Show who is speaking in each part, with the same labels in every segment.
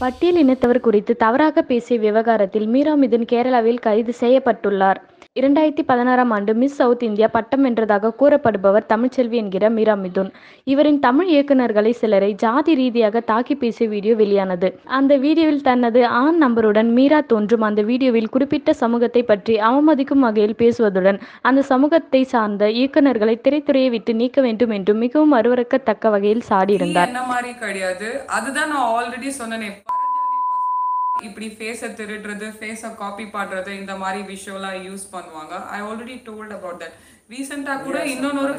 Speaker 1: பட்டியல் இனத்தவர் குறித்து தவறாக பேசிய விவகாரத்தில் மீரா மிதுன் கேரளாவில் கைது செய்யப்பட்டுள்ளார் இரண்டாயிரத்தி பதினாறாம் ஆண்டு மிஸ் சவுத் இந்தியா பட்டம் வென்றதாக கூறப்படுபவர் தமிழ்ச்செல்வி என்கிற மீரா மிதுன் இவரின் தமிழ் இயக்குநர்களை சிலரை ஜாதி ரீதியாக தாக்கி பேசிய வீடியோ வெளியானது அந்த வீடியோவில் தனது ஆண் நம்பருடன் மீரா தோன்றும் அந்த வீடியோவில் குறிப்பிட்ட சமூகத்தை பற்றி அவமதிக்கும் வகையில் பேசுவதுடன் அந்த சமூகத்தை சார்ந்த இயக்குநர்களை திரைத்துறையை விட்டு நீக்க வேண்டும் என்றும் மிகவும் அருவருக்கத்தக்க வகையில் சாடியிருந்தார்
Speaker 2: என்ன மாதிரி கிடையாது அதுதான் நான் ஆல்ரெடி சொன்னேனே பரஜாதி பசங்க தான் இப்படி ஃபேஸை திருடுறது ஃபேஸை காப்பி பண்றது இந்த மாதிரி விஷயம்லாம் யூஸ் பண்ணுவாங்க I already told about that ரீசெண்டா கூட இன்னொன்னு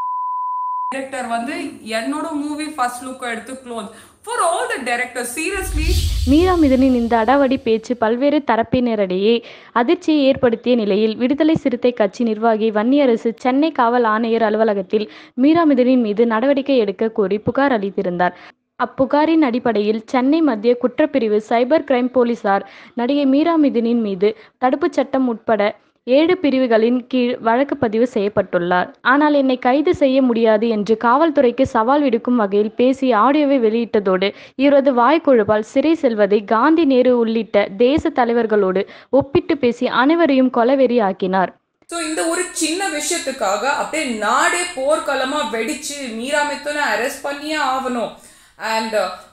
Speaker 2: டைரக்டர் வந்து என்னோட மூவி ஃபர்ஸ்ட் லுக் எடுத்து clone for all the director seriously
Speaker 1: Meera மிதுனின் இந்த அடாவடி பேச்சு பல்வேறு தரப்பினரிடையே அதிர்ச்சியை ஏற்படுத்திய நிலையில் விடுதலை சிறுத்தை கட்சி நிர்வாகி வன்னியரசு சென்னை காவல் ஆணையர் அலுவலகத்தில் மீரா மிதுனின் மீது நடவடிக்கை எடுக்க கோரி புகார் அளித்திருந்தார் அப்புகாரின் அடிப்படையில் சென்னை மத்திய குற்றப்பிரிவு சைபர் கிரைம் போலீசார் நடிகை மீரா மிதுனின் மீது தடுப்புச் சட்டம் உட்பட ஏழு பிரிவுகளின் கீழ் வழக்கு பதிவு செய்யப்பட்டுள்ளார் ஆனால் என்னை கைது செய்ய முடியாது என்று காவல்துறைக்கு சவால் விடுக்கும் வகையில் பேசி ஆடியோவை வெளியிட்டதோடு இவரது வாய்க்குழுவால் சிறை செல்வதை காந்தி நேரு உள்ளிட்ட தேச தலைவர்களோடு ஒப்பிட்டு பேசி அனைவரையும் கொலவெறி ஆக்கினார்
Speaker 2: ஸோ இந்த ஒரு சின்ன விஷயத்துக்காக அப்படியே நாடே போர்க்களமா வெடிச்சு மீரா மித்துனை அரெஸ்ட் பண்ணியே ஆகணும் அண்ட்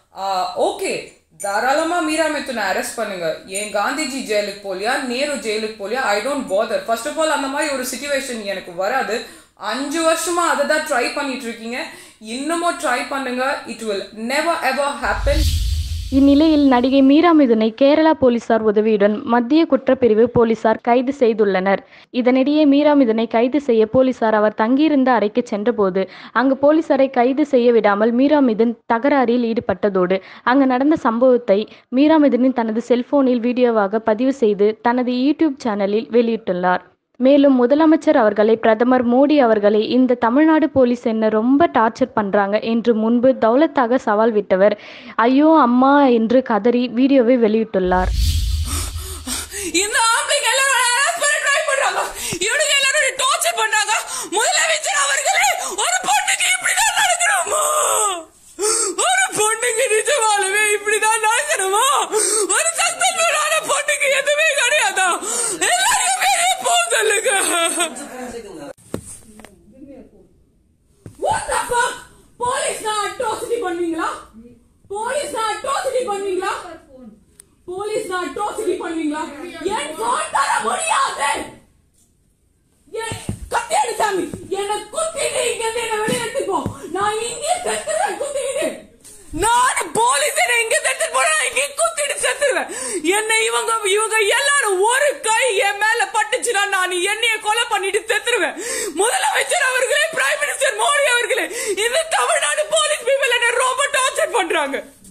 Speaker 2: ஓகே தாராளமா மீரா மித்துனை அரெஸ்ட் பண்ணுங்க ஏன் காந்திஜி ஜெயிலுக்கு போலியா நேரு ஜெயிலுக்கு போலியா I don't bother first of all அந்த மாதிரி ஒரு சுச்சுவேஷன் எனக்கு வராது அஞ்சு வருஷமா அதை தான் ட்ரை பண்ணிட்டு இருக்கீங்க இன்னமும் ட்ரை பண்ணுங்க it will never ever happen
Speaker 1: இந்நிலையில் நடிகை மீரா மிதுனை கேரளா போலீசார் உதவியுடன் மத்திய குற்றப்பிரிவு போலீசார் கைது செய்துள்ளனர் இதனிடையே மீரா மிதுனை கைது செய்ய போலீசார் அவர் தங்கியிருந்த அறைக்கு சென்றபோது அங்கு போலீசாரை கைது செய்ய விடாமல் மீரா மிதுன் தகராறில் ஈடுபட்டதோடு அங்கு நடந்த சம்பவத்தை மீரா மிதுனின் தனது செல்போனில் வீடியோவாக பதிவு செய்து தனது யூடியூப் சேனலில் வெளியிட்டுள்ளார் மேலும் முதலமைச்சர் அவர்களை பிரதமர் மோடி அவர்களை இந்த தமிழ்நாடு போலீஸ் என்ன ரொம்ப டார்ச்சர் பண்றாங்க என்று முன்பு தௌலத்தாக சவால் விட்டவர் ஐயோ அம்மா என்று கதறி வீடியோவை வெளியிட்டுள்ளார்
Speaker 2: இந்த ஆம்பளைங்க எல்லாரும் harass பண்ண try பண்றாங்க இவனுங்க எல்லாரும் டார்ச்சர் பண்றாங்க முதலமைச்சர் அவர்களே ஒரு பொண்ணுக்கு இப்படிதான் நடக்கணுமா ஒரு பொண்ணுக்கு நிஜமாலுமே இப்படிதான் நடக்கணுமா ஒரு சக்சஸ்ஃபுல்லான பொண்ணுக்கு எதுவுமே கிடையாதா எல்லாரையும் வெளியே போக சொல்லுங்க What the fuck? போலீஸ்னா அட்ராசிட்டி பண்ணுவீங்களா போலீஸ்னா அட்ராசிட்டி பண்ணுவீங்களா போலீஸ் அட்ராசிட்டி பண்ணுவீங்களா என் போன் தர முடியாது என் கத்தி அடிச்சாமி என்ன குத்திட்டு இங்க இருந்து என்ன வெளியே எடுத்துக்கோ நான் இங்கே செத்துறேன் குத்திக்கிட்டு நான் போலீஸ் என்ன இங்க செத்து போனா இங்க குத்திட்டு செத்துருவேன் என்ன இவங்க இவங்க எல்லாரும் ஒரு கை என் மேல பட்டுச்சுன்னா நான் என்னைய கொலை பண்ணிட்டு செத்துருவேன் முதலமைச்சர் அவர்களே பிரைம் மினிஸ்டர் மோடி அவர்களே இந்த தமிழ்நாடு போலீஸ் பீப்பிள் என்ன ரொம்ப டார்ச்சர் பண்றாங்க